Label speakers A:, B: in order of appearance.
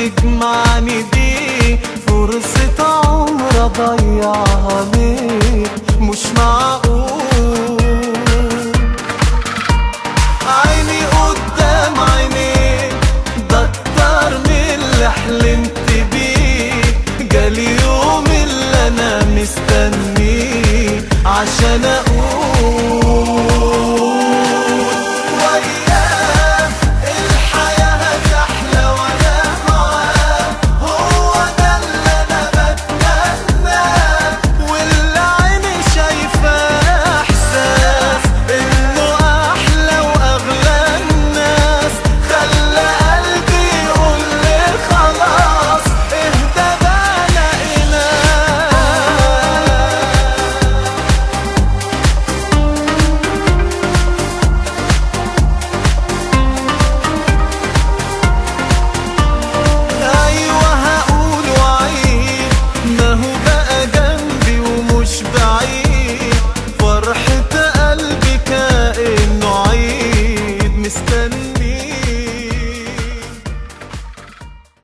A: تجمعني بيك فرصة عمر اضيعها ليه مش معقول عيني قدام عينيك ده اكتر من اللي حلمت بيه جالي يوم اللي انا مستنيه عشان